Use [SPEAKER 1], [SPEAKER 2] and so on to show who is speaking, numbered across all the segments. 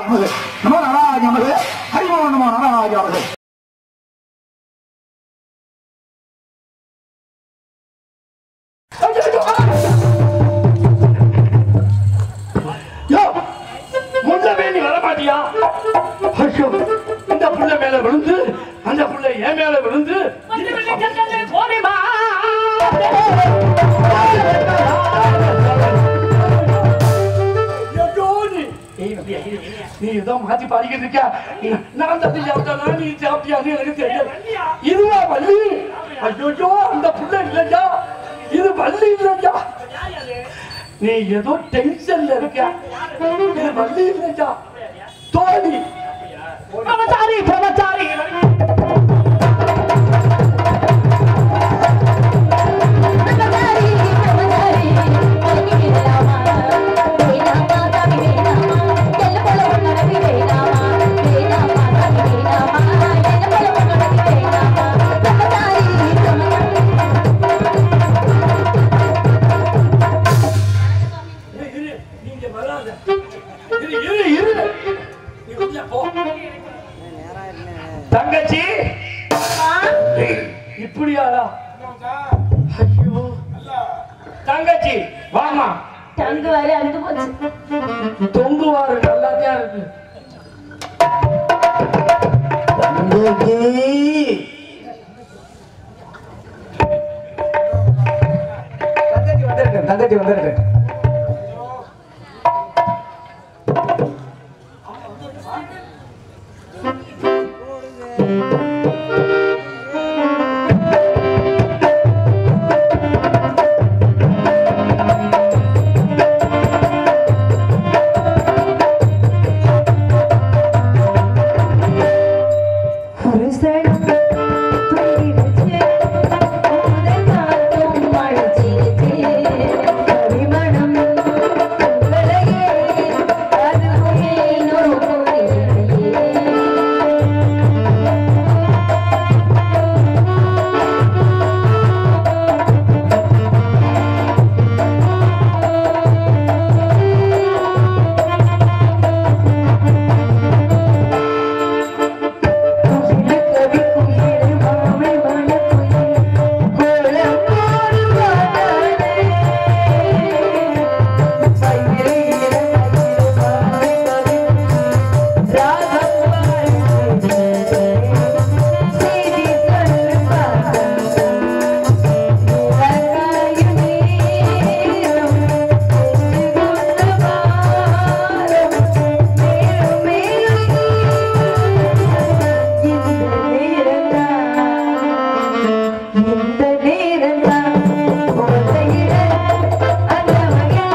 [SPEAKER 1] நமது நமோ நாராஜ நமது ஹரிமோ நமோ நாராஜ நமது
[SPEAKER 2] யோ, முன்னமே நீ வர மாட்டியா ஐயோ, இந்த புள்ள மேல விழுந்து அந்த புள்ள என் மேல விழுந்து ஐயோ, நீ- ஏய், அப்படியா, இரு. நீ ஏதோ மாத்தி பாடிக்கிட்டு இருக்க நான் தண்ணி சாப்பிட்டா நீ சாப்பிட்டியான்னு எனக்கு தெரியாது இதுவா வள்ளி ஐயோ அந்த புள்ள இல்லையா இது வள்ளி இல்லையா நீ ஏதோ டென்ஷன்ல இருக்க இது வள்ளி இல்லையா தோழி பிரமச்சாரி பிரமச்சாரி
[SPEAKER 3] பிரமச்சாரி பிரமச்சாரி கலங்கி வேணாமா வேணாமா தாமி வேணாமா எல்ல போல உன்னடவி வேணாமா வேணாமா தாமி வேணாமா எல்ல போல உன்னடவி வேணாமா பிரமச்சாரி பிரமச்சாரி
[SPEAKER 2] இரு, இரு, நீங்க வராத இரு இரு இரு நீ உள்ள போ தங்கச்சி இப்படியாடா ஐயோ தங்கச்சி வாமா
[SPEAKER 3] டங்கு வரை அழுது போச்சு
[SPEAKER 2] தொங்குவாரு நல்லாதான் இருக்கு
[SPEAKER 1] தங்கச்சி வந்திருக்கேன் தங்கச்சி வந்திருக்கேன்
[SPEAKER 3] ஒரு சடம் துளிர்ச்சி முதல் காத்தும் மழைச்சிருச்சி கவிமணம் உங்களையே அதுவே நோக்கோரியே கவி குயில் மாமை மணக்குயில் கோலம் போடும் வானே சைவிரை இளமையில் மாமை கவி ராகம் பாடுது செய்தி சொல்லு பாடம் உலகாயும் நேரம் கொண்டு வாரம் மேலும் மேலும் இந்த நேரம்தான் இந்த நேரம்தான் உலகிட அந்த வகையில்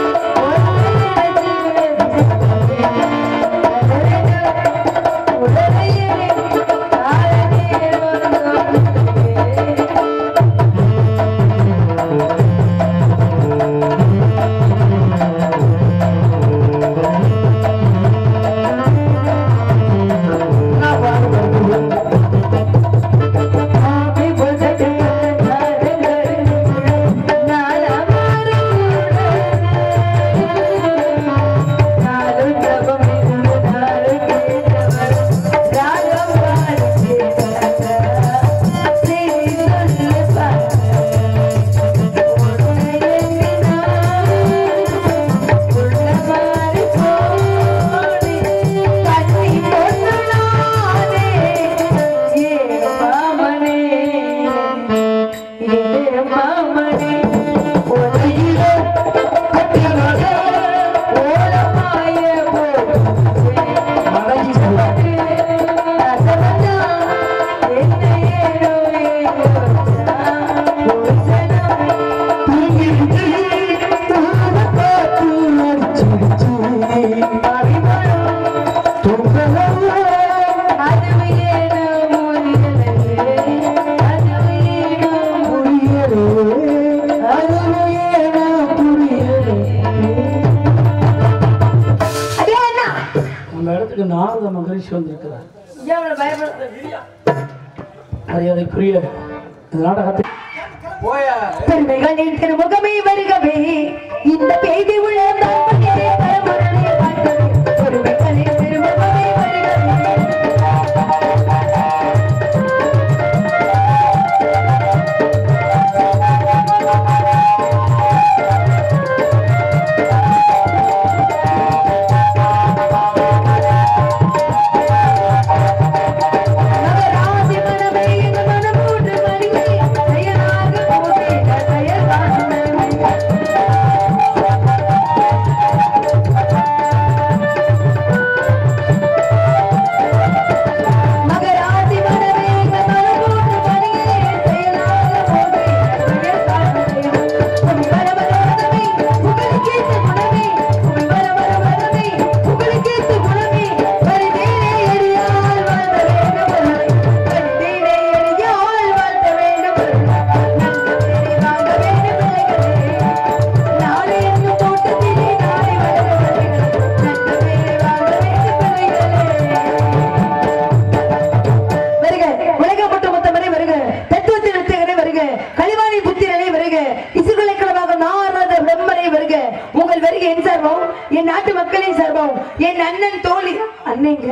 [SPEAKER 3] உலகையே காலனே ஆபி புதட்டு நாரங்கரு நாலமாறு நாலு ஜபம் நாலு கேட்டவர் ராகம் பாடு செய்தி சொல்லு உள்ளமாறு போனே கட்டி பொண்ணு நானே ஏ மாமனே ஏ மாமனே ஒளியில கட்டிமக ஓலமாய போச்சே மகன் சுமக்கு அசமதா என்ன ஏனோ ஏனோச்சா ஒரு சனம் தூங்கிட்டு தூத காத்து அடிச்சிடுச்சு அபிமானம் அதுவே ஏனோ முறியலையே அதுவே ஏனோ முறியலையே அதுவே ஏனோ புரியலையே அது என்ன
[SPEAKER 2] நம்ம இடத்துக்கு நாரத மகரிஷி வந்திருக்கிறார்
[SPEAKER 3] எவ்வளவு பயப்பட
[SPEAKER 2] மரியாதைக்குரிய இந்த நாடகத்தை
[SPEAKER 1] போயா
[SPEAKER 3] பெருமைகளின் திருமுகமே வருகவே இந்த பேதி உள்ள பரமுடனே பார்த்தவே பெருமைகளின் மக்களின் சார்பாகவும் என் அண்ணன் தோழி அண்ணங்க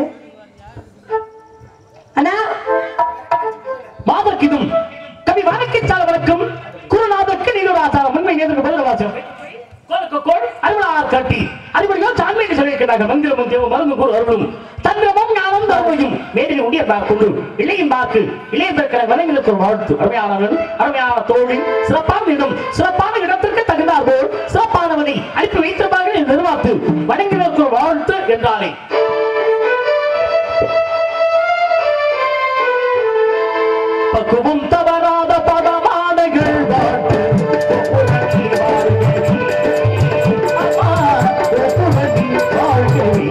[SPEAKER 3] அண்ணா
[SPEAKER 2] மாதர்க்கிதும் கவி வானக்கிச்சாலவனுக்கும் குருநாதருக்கு நீலராசாரம் உண்மை நேருக்கு பதிலவாசம் கோல் அருளார் காட்டி அதுபடியோ சான்மைக்கு சொல்லியிருக்கிறார்கள் மந்திரமும் தேவ மருந்து கூறு அருளும் தந்திரமும் ஞானம் தருமையும் மேலில் உடைய பார்க்கொண்டு இளையும் பாக்கு இளைய பிறக்கிற வலைகளுக்கு ஒரு வாழ்த்து அருமையானவன் அருமையான தோழி சிறப்பான இடம் சிறப்பான இடத்திற்கு தகுந்தார் போல் சிறப்பானவனை அனுப்பி வைத்திருப்பார்கள் என்று நிர்வாத்து வணங்கினருக்கு ஒரு வாழ்த்து என்றாலே பக்குவம் தவறாத பதமானகள் வாழ்த்து ஒப்புரவி வாழ்கவே. அம்மா, ஒப்புரவி வாழ்கவே.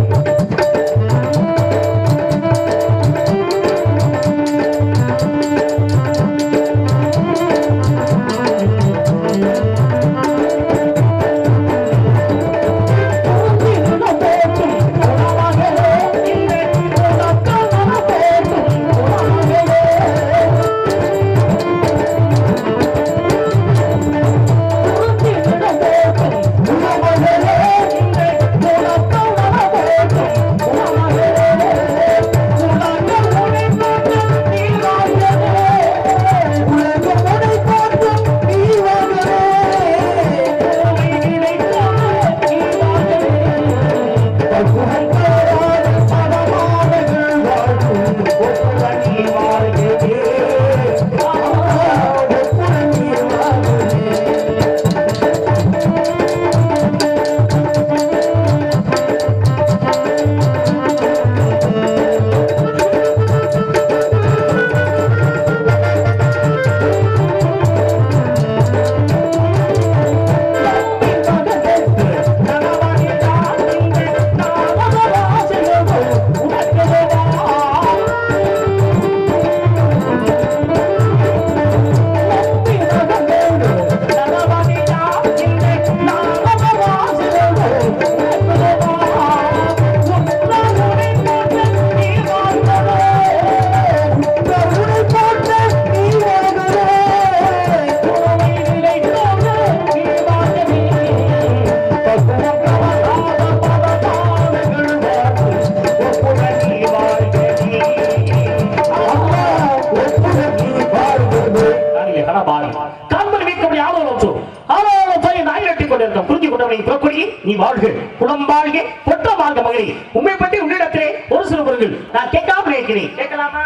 [SPEAKER 2] நானிலே கனபாரம். காண்பது வீக்கபடி ஆலோலம் ஆலோலம் சொல்லி நாய் கட்டிக் கொண்டிருக்கும் புரிஞ்சு கொண்டவனை புறக்கொடி நீ வாழ்க குலம் வாழ்க பொற்ற வாழ்க மகளே உண்மை பற்றி உன்னிடத்திலே ஒரு சில பொருள்கள் நான் கேட்காமல் இருக்கிறேன் கேட்கலாமா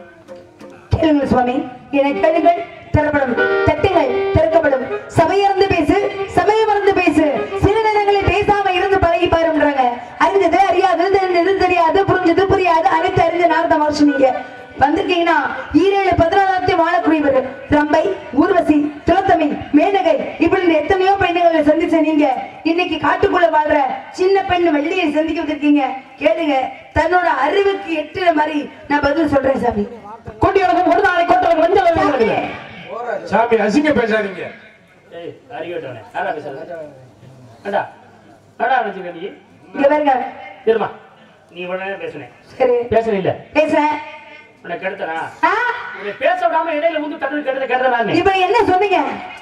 [SPEAKER 3] கேளுங்கள் சுவாமி என கேளுங்கள் தரப்படும் தட்டுங்கள் திறக்கப்படும் சபையறந்து பேசு சமயமறந்து பேசு சில நேரங்களில் பேசாம இருந்து பழகி பாருன்றாங்க அறிஞ்சது அறியாது தெரிஞ்சது தெரியாது புரிஞ்சது புரியாது அனைத்து அறிஞ்ச நாரத மகர்ஷி நீங்க வந்திருக்கீங்கன்னா ஈரேழு பதினாலாயிரத்தி வாழக்கூடியவர் ரம்பை ஊர்வசி துளத்தமி மேனகை இப்படி எத்தனையோ பெண்களை சந்திச்ச நீங்க இன்னைக்கு காட்டுக்குள்ள வாழ்ற சின்ன பெண் வெள்ளியை சந்திக்க வந்திருக்கீங்க கேளுங்க தன்னோட அறிவுக்கு எட்டுற மாதிரி நான் பதில் சொல்றேன் சாமி
[SPEAKER 2] கொண்டியவர்கள் ஒரு நாளை கொண்டவர்கள் மஞ்சள்
[SPEAKER 3] சாமி,
[SPEAKER 1] சாமி அசிங்க பேசாதீங்க
[SPEAKER 2] ஏய் அறிவிட்டவனே யாரா பேசுறது அடா அடா வச்சுக்க நீ
[SPEAKER 3] இங்க பாருங்க
[SPEAKER 2] இருமா நீ உடனே பேசுனேன்
[SPEAKER 3] சரி
[SPEAKER 2] பேசுன இல்ல
[SPEAKER 3] பேசுறேன்
[SPEAKER 2] உன்னை கெடுத்தனா
[SPEAKER 3] ஆ,
[SPEAKER 2] உன்னை பேச விடாம இடையில வந்து தட்டு கெடுத்த கெடுத்த
[SPEAKER 3] இப்ப என்ன சொன்னீங்க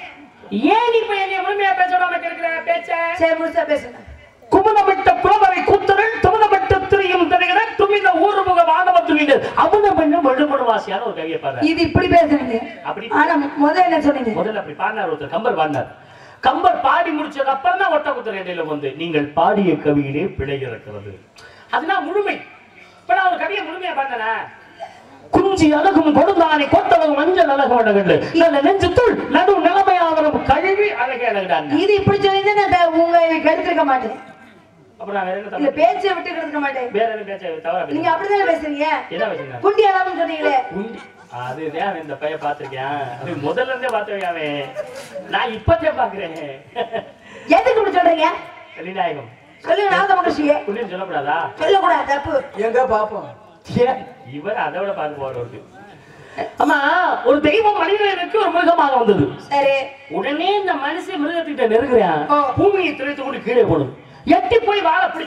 [SPEAKER 2] ஏன் நீ இப்ப என்னைய முழுமையா பேச விடாம கெடுக்கிற பேச்ச
[SPEAKER 3] சரி முழுசா பேசுங்க
[SPEAKER 2] குமுதமிட்ட புலவரை கூத்தரன் துமுதமிட்ட திரியும் தருகிற துமித ஊர்முக மாணவ துணிகள் அமுத பெண்ணும் எழுமணு வாசியான ஒரு கவியை பாரு
[SPEAKER 3] இது இப்படி பேசுறீங்க
[SPEAKER 2] அப்படி
[SPEAKER 3] ஆனா முதல்ல என்ன சொன்னீங்க
[SPEAKER 2] முதல்ல அப்படி பாடினார் ஒருத்தர் கம்பர் பாடினார் கம்பர் பாடி முடிச்சதுக்கு அப்புறம் தான் ஒட்டக்குத்தர் இடையில வந்து நீங்கள் பாடிய கவியிலே பிழை இருக்கிறது அதுதான் முழுமை இப்ப நான் ஒரு கவியை முழுமையா பாடினேனா குஞ்சி அழகும் கொடுந்தானே கொத்தளவு மஞ்சள் அழகு அழகு நல்ல நெஞ்சுத்துள் நடு நிலைமையாவரும் கழுவி அழகே அழகுடான்
[SPEAKER 3] இது இப்படி சொன்னீங்க நான் த- உங்க கெடுத்திருக்க மாட்டேன்
[SPEAKER 2] அப்புறம் நான் வேற என்ன
[SPEAKER 3] இல்ல
[SPEAKER 2] தப்பு
[SPEAKER 3] பேச்சை விட்டு கெடுத்துக்க மாட்டேன்
[SPEAKER 2] வேற என்ன பேச்ச தவறா
[SPEAKER 3] நீங்க
[SPEAKER 2] பேசுறேன்
[SPEAKER 3] அப்படிதானே பேசுறீங்க
[SPEAKER 2] என்ன பேசுறேன்
[SPEAKER 3] குண்டி அழாமன்னு சொன்னீங்களே
[SPEAKER 2] உண்டி. அதுதான் அவன் இந்த பையன் பார்த்திருக்கேன் அவன் முதல்ல இருந்தே பார்த்தவன் அவன் நான் இப்பத்தே பாக்குறேன்
[SPEAKER 3] எதுக்கு இப்படி சொல்றீங்க
[SPEAKER 2] வெளிநாயகம்
[SPEAKER 3] சொல்லுங்க நாத மகிழ்ச்சியே
[SPEAKER 2] புள்ளின்னு சொல்லக்கூடாதா
[SPEAKER 3] சொல்லக்கூடாது தப்பு
[SPEAKER 1] எங்க பாப்போம்
[SPEAKER 2] ஏன்? இவர் அதை விட பார்க்க போறவருக்கு ஆமா ஒரு தெய்வம் மனிதனுக்கு ஒரு மிருகமாக வந்தது
[SPEAKER 3] சரி
[SPEAKER 2] உடனே இந்த மனுஷன் மிருகத்திட்ட நெருங்குறான்
[SPEAKER 3] ஆ.
[SPEAKER 2] பூமியை துளைத்து கொண்டு கீழே போடும் எட்டி போய் வாழை பிடிச்சான்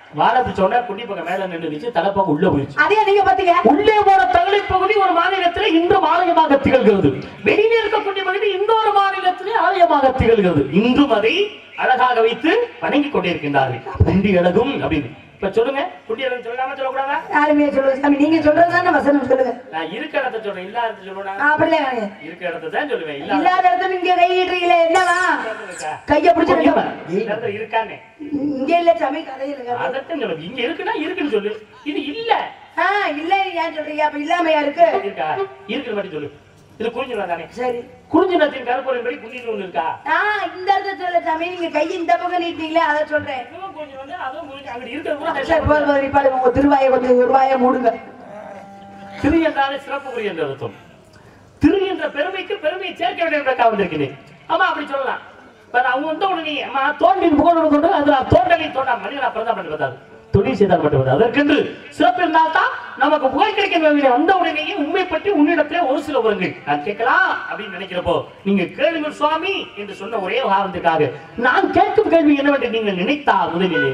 [SPEAKER 4] வாழை பிடிச்சோட குண்டி பக்கம் மேல நின்றுச்சு தலைப்பக்கம் உள்ள போயிடுச்சு
[SPEAKER 3] அதே நீங்க பாத்தீங்க
[SPEAKER 4] உள்ளே போன தகலை பகுதி ஒரு மாநிலத்திலே இன்று ஆலயமாக திகழ்கிறது வெளியிலே இருக்கக்கூடிய பகுதி இன்னொரு மாநிலத்திலே ஆலயமாக திகழ்கிறது இன்றும் அதை அழகாக வைத்து வணங்கி கொண்டிருக்கின்றார்கள் குண்டி அழகும் அப்படின்னு இப்ப சொல்லுங்க குண்டி அழகு சொல்லாம சொல்லக்கூடாதா
[SPEAKER 3] யாருமே சொல்லுங்க சாமி நீங்க சொல்றதுதானே வசனம் சொல்லுங்க
[SPEAKER 4] நான் இருக்க இடத்த சொல்றேன் இல்லாத இடத்த சொல்லுவேன்
[SPEAKER 3] ஆ, அப்படிலாம் கிடையாது.
[SPEAKER 4] இருக்க இடத்த தான் சொல்லுவேன் இல்லாத
[SPEAKER 3] இல்லாத இடத்துல நீங்க கை நீட்டுறீங்களே என்னவா
[SPEAKER 4] இருக்கா?
[SPEAKER 3] கைய பிடிச்சு
[SPEAKER 4] இந்த இடத்துல இருக்கானே
[SPEAKER 3] இங்க இல்ல சாமி கதையில கதை.
[SPEAKER 4] அதத்தான் சொல்லுங்க இங்க இருக்குன்னா இருக்குன்னு சொல்லு இது இல்ல
[SPEAKER 3] ஆ இல்ல ஏன் சொல்றீங்க அப்ப இல்லாமையா இருக்கு
[SPEAKER 4] இருக்கா இருக்கிற மட்டும் சொல்லு இது குறிஞ்சுனா தானே
[SPEAKER 3] சரி
[SPEAKER 4] குறிஞ்சினத்தின் கருப்பொருள் படி குண்டின்னு ஒண்ணு இருக்கா
[SPEAKER 3] ஆ இந்த இடத்துல சொல்ல சாமி நீங்க கை இந்த பக்கம் நீட்டீங்களே அதை சொல்றேன்
[SPEAKER 4] இதுவும் கொஞ்சம் வந்து அதுவும் கொஞ்சம் அங்க இருக்கிறது பூரா
[SPEAKER 3] சரி போதும் போதும் நிப்பாடு உங்க திருவாயை கொஞ்சம் ஒரு வாயை மூடுங்க
[SPEAKER 4] திரு என்றாலே சிறப்புக்குரிய என்ற அர்த்தம் திரு என்ற பெருமைக்கு பெருமையை சேர்க்க வேண்டும் என்றக்கா வந்திருக்கிறேன் ஆமா அப்படி சொல்லலாம் இப்ப நான் அவங்க வந்து உடனே அம்மா தோன்றின் புகழோடு கொண்டு அதுல தோன்றலை தோன்றா மனிதனா பிறந்தா பண்ணி பார்த்தாரு தொழில் செய்தால் மட்டும் அதற்கென்று சிறப்பு இருந்தால் தான் நமக்கு புகழ் கிடைக்க வேண்டும் வந்த உடனேயே உண்மை பற்றி உன்னிடத்திலே ஒரு சில உரங்கள் நான் கேட்கலாம் அப்படின்னு நினைக்கிறப்போ நீங்க கேளுங்கள் சுவாமி என்று சொன்ன ஒரே காரணத்துக்காக நான் கேட்கும் கேள்வி என்னவென்று நீங்கள் நினைத்தா முதலிலே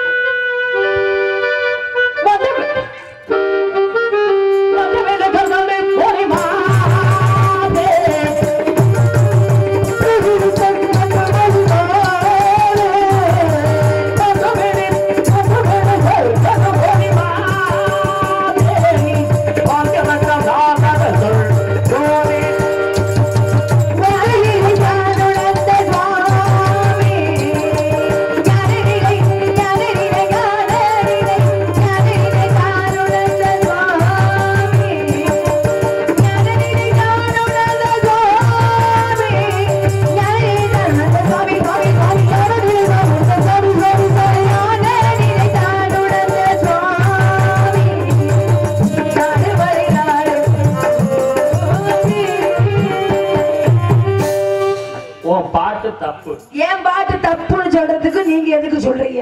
[SPEAKER 4] உன் பாட்டு தப்பு
[SPEAKER 3] ஏன் பாட்டு தப்புன்னு சொல்றதுக்கு நீங்க எதுக்கு சொல்றீங்க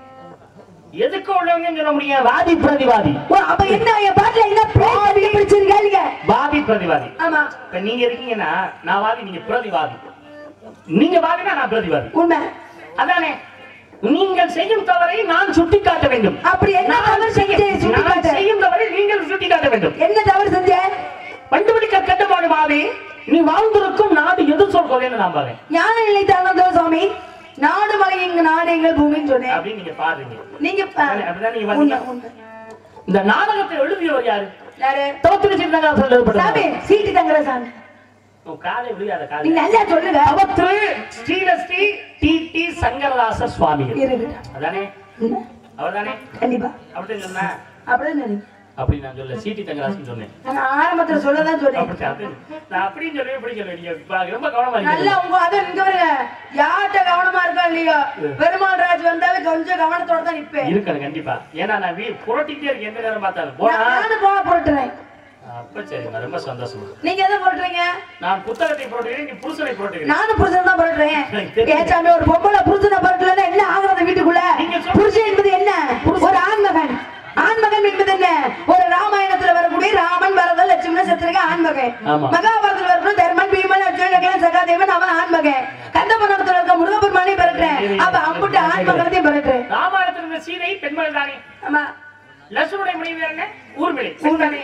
[SPEAKER 4] எதுக்கு உள்ளவங்க சொல்ல முடியும் வாதி பிரதிவாதி
[SPEAKER 3] ஓ, அப்ப என்ன என் பாட்டுல என்ன பேசி பிடிச்சிருக்காங்க
[SPEAKER 4] வாதி பிரதிவாதி
[SPEAKER 3] ஆமா
[SPEAKER 4] இப்ப நீங்க இருக்கீங்கன்னா நான் வாதி நீங்க பிரதிவாதி நீங்க வாதினா நான் பிரதிவாதி
[SPEAKER 3] உண்மை
[SPEAKER 4] அதானே நீங்கள் செய்யும் தவறை நான் சுட்டிக்காட்ட வேண்டும்
[SPEAKER 3] அப்படி என்ன தவறு செஞ்சு
[SPEAKER 4] நான்
[SPEAKER 3] சுட்டிக்காட்ட
[SPEAKER 4] செய்யும் தவறை நீங்கள் சுட்டிக்காட்ட வேண்டும்
[SPEAKER 3] என்ன தவறு செஞ்ச
[SPEAKER 4] கண்டுபிடிக்க கட்டுப்பாடு மாறி நீ வாழ்ந்திருக்கும் நாடு எது சொல்றேன்னு நான் பாருங்க
[SPEAKER 3] ஞான நிலைத்தானந்தோ சுவாமி நாடு மலை எங்க நாடு எங்கள் பூமின்னு சொன்னேன்
[SPEAKER 4] அப்படின்னு நீங்க பாருங்க
[SPEAKER 3] நீங்க ப-
[SPEAKER 4] அப்படிதானே- அப்படிதான் நீங்க
[SPEAKER 3] உண்மை,
[SPEAKER 4] வந்தீங்க.
[SPEAKER 3] உண்மை.
[SPEAKER 4] இந்த நாடகத்தை எழுதியவர் யாரு
[SPEAKER 3] யாரு
[SPEAKER 4] தோத்திரி சின்னதாசன்
[SPEAKER 3] சாமி
[SPEAKER 4] எழுதப்பட்டது
[SPEAKER 3] சீட்டு தங்குற சாமி
[SPEAKER 4] உன் காலை விழியாத காலை
[SPEAKER 3] நீங்க நல்லா சொல்லுங்க
[SPEAKER 4] தவத்திரு ஸ்ரீலஸ்ரீ டி டி சங்கரதாச சுவாமிகள்
[SPEAKER 3] இருக்கட்டும்
[SPEAKER 4] அதானே
[SPEAKER 3] ம்,
[SPEAKER 4] அவர்தானே
[SPEAKER 3] கண்டிப்பா
[SPEAKER 4] அப்படின்னு சொன்ன
[SPEAKER 3] அப்படின்னு நினைக்கிறேன்
[SPEAKER 4] அப்படி நான் சொல்ல சிடி தங்கராசன் சொன்னேன்
[SPEAKER 3] நான் ஆரம்பத்துல சொல்லதான் சொன்னேன்
[SPEAKER 4] அப்படி அது நான் அப்படின்னு சொல்லவே இப்படி சொல்ல நீங்க இப்ப ரொம்ப கவனமா
[SPEAKER 3] நல்லா
[SPEAKER 4] இருக்கீங்க
[SPEAKER 3] உங்க அதை இங்க வருங்க யார்கிட்ட கவனமா இருக்கா இல்லையோ பெருமாள் ராஜ் வந்தாலும் கொஞ்சம் கவனத்தோட தான் நிப்பேன்
[SPEAKER 4] இருக்கணும் கண்டிப்பா ஏன்னா நான் வீ புரட்டிட்டே இருக்கேன் எந்த நேரம் பார்த்தாலும் போனா
[SPEAKER 3] நானும் போக போட்டுறேன்
[SPEAKER 4] அப்ப சரிம்மா ரொம்ப சந்தோஷம்
[SPEAKER 3] நீங்க எதை போட்டுறீங்க
[SPEAKER 4] நான் புத்தகத்தை புரட்டுகிறேன் நீ புருஷனை புரட்டுகிறேன்
[SPEAKER 3] நானும் புருஷன் தான் போட்டுறேன்
[SPEAKER 4] எனக்கு தெரியும்.
[SPEAKER 3] ஏச்சாமி ஒரு பொம்பளை புருஷனை போட்டுலன்னா என்ன ஆகுறது வீட்டுக்குள்ள
[SPEAKER 4] நீங்க சொல்லுங்க.
[SPEAKER 3] புருஷன் என்பது என்ன ஒரு ஆண்மகன் ஆண்மகன் என்பது என்ன ஒரு ராமாயணத்துல வரக்கூடிய ராமன் பரதன் லட்சுமணன் சத்திரிகை ஆண்மகன்
[SPEAKER 4] ஆமா.
[SPEAKER 3] மகாபாரதத்துல வரக்கூடிய தர்மன் பீமன் அர்ஜுனன் நகலன் சகாதேவன் அவன் ஆண்மகன் கந்தபுராணத்துல இருக்க முருகப்பெருமானே பிறக்கிறேன் அப்ப அம்புட்டு ஆண்மகனத்தையும் பிறக்கிறேன்
[SPEAKER 4] ராமாயணத்தில் இருந்த சீதை பெண்மகள் தானே
[SPEAKER 3] ஆமா
[SPEAKER 4] லட்சுமணனுடைய மனைவி வேற என்ன ஊர்மிளை பெண் தானே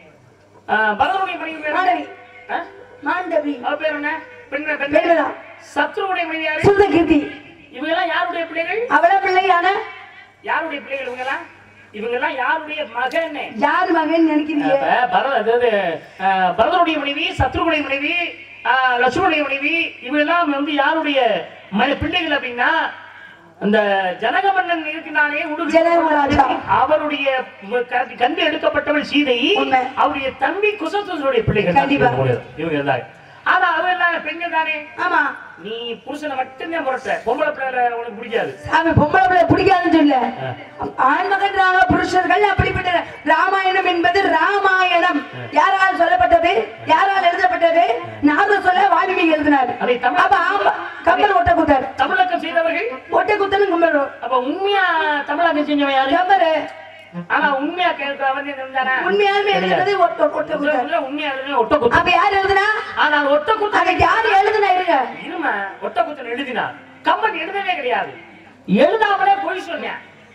[SPEAKER 4] ஆ, பரதனுடைய மனைவி வேற என்ன?
[SPEAKER 3] மாண்டவி
[SPEAKER 4] ஆ?
[SPEAKER 3] மாண்டவி
[SPEAKER 4] அவ பேர் என்ன பெண் பெண்
[SPEAKER 3] பெண்ணுதான்.
[SPEAKER 4] சத்ருவுடைய மனைவி யாரு
[SPEAKER 3] சுத கீர்த்தி
[SPEAKER 4] இவங்க எல்லாம் யாருடைய பிள்ளைகள்
[SPEAKER 3] அவள பிள்ளையான
[SPEAKER 4] யாருடைய பிள்ளைகள் இவங்க எல்லாம் இவங்க எல்லாம் யாருடைய மகன்
[SPEAKER 3] யார் மகன் நினைக்கிறீங்க
[SPEAKER 4] அப்ப பரத அதாவது அஹ், பரதனுடைய மனைவி சத்ருடைய மனைவி அஹ், லட்சுமணுடைய மனைவி இவெல்லாம் வந்து யாருடைய ம- பிள்ளைகள் அப்படின்னா அந்த ஜனக மன்னன் இருக்கிறானே உடுகு-
[SPEAKER 3] ஜனக மகாராஜா.
[SPEAKER 4] அவருடைய ம- க- கண்டு எடுக்கப்பட்டவள் சீதை
[SPEAKER 3] உண்மை.
[SPEAKER 4] அவருடைய தம்பி குசத்துடைய பிள்ளைகள் தான்
[SPEAKER 3] கண்டிப்பா.
[SPEAKER 4] இவங்க இருந்தாங்க ஆனா அதெல்லாம் பெண்கள் தானே
[SPEAKER 3] ஆமா
[SPEAKER 4] நீ புருஷனை மட்டும்தான் முரட்ட பொம்பளை பிள்ளை உனக்கு பிடிக்காது
[SPEAKER 3] சாமி பொம்பளை பிள்ளை பிடிக்காதுன்னு சொல்ல
[SPEAKER 4] ஆ.
[SPEAKER 3] ஆண்மகன் ராம புருஷர்கள் அப்படிப்பட்ட ராமாயணம் என்பது ராமாயணம் யாரால் சொல்லப்பட்டது யாரால் எழுதப்பட்டது நாரத சொல்ல வால்மீகி எழுதினார்
[SPEAKER 4] அதை தமிழ்
[SPEAKER 3] அப்ப ஆமா கம்பர் ஒட்டக்குத்தர்
[SPEAKER 4] தமிழக்கம் செய்தவர்கள்
[SPEAKER 3] ஒட்டக்குத்தரும் கம்பர்
[SPEAKER 4] அப்ப உண்மையா தமிழாக்கம் செஞ்சவன் யாரு
[SPEAKER 3] கம்பர்
[SPEAKER 4] ஆனா உண்மையா கேட்கிறவன் இருந்தானே
[SPEAKER 3] உண்மையாலுமே எழுதுனது ஒட்ட ஒட்டக்குத்தர்
[SPEAKER 4] உண்மையா எழுதின ஒட்ட குத்து
[SPEAKER 3] அப்ப யார் எழுதுனா
[SPEAKER 4] ஆனால் ஒட்ட குத்து
[SPEAKER 3] அதுக்கு யார் எழுதுனா இருங்க
[SPEAKER 4] இரும ஒட்ட குத்து எழுதினார் கம்பன் எழுதவே கிடையாது எழுதாமலே பொய் சொன்னேன்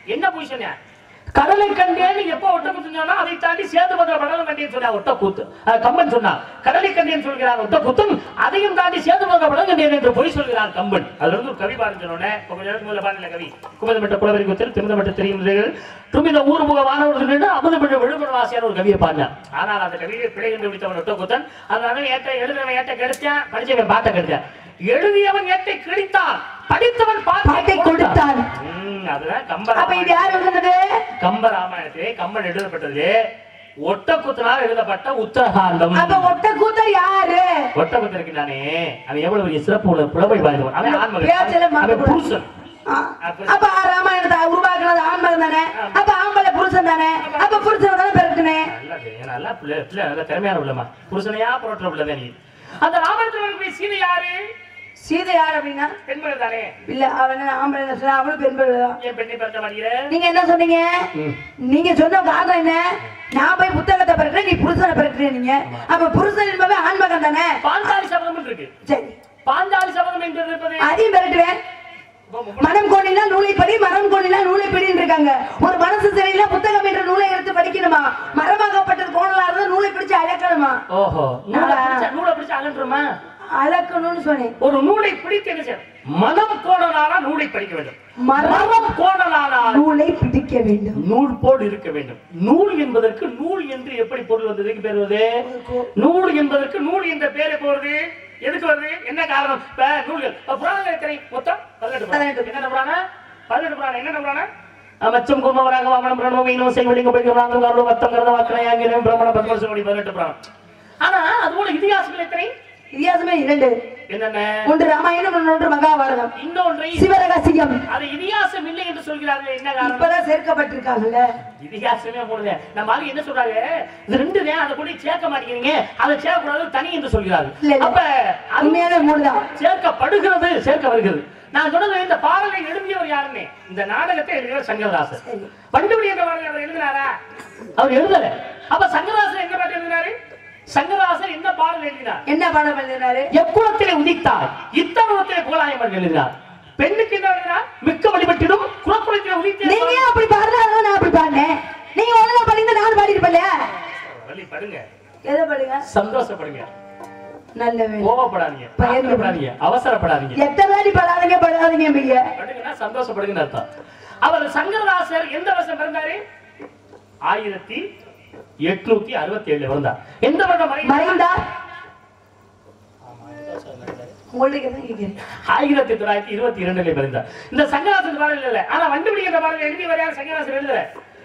[SPEAKER 4] என்ன பொசிஷன் கடலை கண்டேன்னு எப்ப ஒட்ட குத்துனா அதை தாண்டி சேது பத்திர படலம் கண்டேன்னு சொன்னா ஒட்ட கூத்து அஹ் கம்பன் சொன்னா கடலை கண்டேன்னு சொல்கிறார் ஒட்ட குத்தும் அதையும் தாண்டி சேது பத்திர படலம் கண்டேன் என்று பொய் சொல்கிறார் கம்பன் அதுல இருந்து ஒரு கவி பாருன்னு சொன்னோன்னே கொஞ்ச நேரத்துக்கு முதல்ல பாருங்க கவி குமதமட்ட புலவரி குத்தல் திருமதமட்ட தெரியும் துமித ஊர்முக வானவர்கள் நின்று அமுதமிழ் விழுப்புர வாசியான ஒரு கவியை பாடினார் ஆனால் அந்த கவியை பிழை கண்டு பிடித்தவன் ஒட்ட குத்தன் அதனால ஏற்ற எழுதுறவன் ஏற்ற கெடுத்தான் படிச்சவன் பாட்டை கெடுத்தான் எழுதியவன் ஏற்றை கிழித்தான் படித்தவன்
[SPEAKER 3] பாட்டை
[SPEAKER 4] பாட்டை
[SPEAKER 3] கொடுத்தான்
[SPEAKER 4] ம், அதுதான் கம்பர்
[SPEAKER 3] அப்ப இது யார் எழுதுனது
[SPEAKER 4] கம்ப ராமாயணத்திலே கம்பன் எழுதப்பட்டது ஒட்டக்குத்தனால் எழுதப்பட்ட உத்தரகாண்டம்
[SPEAKER 3] அப்ப ஒட்ட கூத்தர் யாரு
[SPEAKER 4] ஒட்டக்குத்தன் இருக்கின்றானே அவன் எவ்வளவு பெரிய சிறப்பு உள்ள புலமை வாய்ந்தவன் அவன் ஆண்மகன்
[SPEAKER 3] பேச்சில
[SPEAKER 4] அவன்
[SPEAKER 3] மாட்டக்கூடாது.
[SPEAKER 4] புருஷன்
[SPEAKER 3] ஆ. அப்ப ராமாயணத்தை உருவாக்குனது ஆண்மகன் தானே அப்ப ஆம்பளை புருஷன் தானே அப்ப புருஷனை தானே பிறக்குனே
[SPEAKER 4] நல்லா தெரியும். நல்லா பிள்ளை பிள்ளை நல்லா திறமையான பிள்ளைமா புருஷனையா புரோட்டுற பிள்ளை தான் நீ அந்த ராமாயணத்தில் போய் சீதை யாரு
[SPEAKER 3] சீதை யார் அப்படின்னா
[SPEAKER 4] பெண்மணி தானே
[SPEAKER 3] இல்ல அவன் ஆம்பளை என்ன சொன்னா அவளும் பெண் பிள்ளை தான்
[SPEAKER 4] ஏன் பெண்ணை பிறக்க மாட்டேங்கிற
[SPEAKER 3] நீங்க என்ன சொன்னீங்க நீங்க சொன்ன காரணம் என்ன நான் போய் புத்தகத்தை பிறக்கிறேன் நீ புருஷனை பிறக்கிறேன் நீங்க அப்ப புருஷன் என்பவன் ஆண்மகன் தானே
[SPEAKER 4] பாஞ்சாலி சபதம் இருக்கு
[SPEAKER 3] சரி
[SPEAKER 4] பாஞ்சாலி சபதம் என்று இருப்பது
[SPEAKER 3] அதையும் பிறட்டுவேன் மனம் கோணினா நூலைப்படி மரம் கோணினா நூலைப்படின்னு இருக்காங்க ஒரு மனசு சரியில்லை புத்தகம் என்ற நூலை எடுத்து படிக்கணுமா மரமாகப்பட்டது கோணலா இருந்தா நூலை பிடிச்சு அழக்கணுமா
[SPEAKER 4] ஓஹோ நூலை பிடிச்சா நூலை பிடிச்சா அகன்றுமா
[SPEAKER 3] அழக்கணும்னு சொன்னேன்
[SPEAKER 4] ஒரு நூலை பிடித்து என்ன செய்யணும்? மனம் கோணலானா நூலை படிக்க வேண்டும்
[SPEAKER 3] மரம்
[SPEAKER 4] மரம் கோணலானா
[SPEAKER 3] நூலை பிடிக்க வேண்டும்
[SPEAKER 4] நூல் போல் இருக்க வேண்டும் நூல் என்பதற்கு நூல் என்று எப்படி பொருள் வந்தது எதுக்கு பேர் வருது நூல் என்பதற்கு நூல் என்ற பேர் எப்போ வருது எதுக்கு வருது என்ன காரணம் இப்ப நூல்கள் இப்ப புராணங்கள் எத்தனை மொத்தம் பதினெட்டு
[SPEAKER 3] பதினெட்டு.
[SPEAKER 4] புராணம். என்னென்ன புராணம் பதினெட்டு புராணம் என்னென்ன புராணம் மச்சம் குர்மவராக வாமனம் பிரணவம் இன்னும் செய்வலிங்க படிக்கிறாங்க கருடம் வத்தம் கருத வாக்கனை ஆங்கிலம் பிரம்மண பத்மசோடி பதினெட்டு புராணம் ஆனா அது போல இதிகாசங்கள் எத்தனை
[SPEAKER 3] வித்தியாசமே இரண்டு
[SPEAKER 4] என்னென்ன
[SPEAKER 3] ஒன்று ராமாயணம் ஒன்று மகாபாரதம்
[SPEAKER 4] இன்னொன்றை
[SPEAKER 3] சிவரகசியம்
[SPEAKER 4] அது இதிகாசம் இல்லை என்று சொல்கிறார்கள் என்ன காரணம்
[SPEAKER 3] இப்பதான் சேர்க்கப்பட்டிருக்காங்கல்ல
[SPEAKER 4] இதிகாசமே போடுது நம்ம ஆளு என்ன சொல்றாங்க இது ரெண்டு தான் அதை கொண்டு சேர்க்க மாட்டேங்கிறீங்க அதை சேர்க்கக்கூடாது தனி என்று
[SPEAKER 3] இல்ல,
[SPEAKER 4] சொல்கிறார்கள்
[SPEAKER 3] இல்ல.
[SPEAKER 4] அப்ப அது
[SPEAKER 3] உண்மையான மூணுதான்
[SPEAKER 4] சேர்க்கப்படுகிறது சேர்க்க வருகிறது நான் சொன்னது இந்த பாடலை எழுதியவர் யாருன்னு இந்த நாடகத்தை எழுதியவர் சங்கரதாசர்
[SPEAKER 3] சரி.
[SPEAKER 4] வண்டுபடி என்ற பாடலை அவர் எழுதினாரா அவர் எழுதல அப்ப சங்கரதாசர் எங்க பாட்டு எழுதினாரு சங்கரதாசர் என்ன பாடல் எழுதினார்
[SPEAKER 3] என்ன பாடம் எழுதினாரு
[SPEAKER 4] எக்குளத்திலே உதித்தார் இத்தருணத்திலே கோலாயம் என்று எழுதினார் பெண்ணுக்கு என்ன எழுதினார் மிக்க வழிபட்டிடும் குலக்குளத்திலே
[SPEAKER 3] நீங்க
[SPEAKER 4] உதித்தே
[SPEAKER 3] ஏன் அப்படி பாடுறாங்க நான் அப்படி பாடினேன் நீங்க ஒழுங்கா படிங்க நான் பாடிருப்பேன் இல்லையா
[SPEAKER 4] வழி படுங்க
[SPEAKER 3] எதை பாடுங்க
[SPEAKER 4] சந்தோஷப்படுங்க
[SPEAKER 3] நல்ல வேலை
[SPEAKER 4] கோவப்படாதீங்க
[SPEAKER 3] பயந்து
[SPEAKER 4] அவசரப்படாதீங்க அவசரப்படாதீங்க
[SPEAKER 3] எத்தனை வாட்டி படாதீங்க படாதீங்க பைய
[SPEAKER 4] படுங்கன்னா சந்தோஷப்படுங்கன்னு அர்த்தம் அவர் சங்கரதாசர் எந்த வருஷம் பிறந்தாரு ஆயிரத்தி எட்நூத்தி அறுபத்தி ஏழுல பிறந்தார் எந்த வருடம் மறைந்தார்?
[SPEAKER 3] மறைந்தா உங்களுக்கு தான் கேட்கிறேன்
[SPEAKER 4] ஆயிரத்தி தொள்ளாயிரத்தி இருபத்தி இரண்டுல பிறந்தார் இந்த சங்கராசன் பாடல் இல்ல ஆனா வண்டுபிடி என்ற பாடல் எழுதி வரையார் சங்கராசன் எழுதல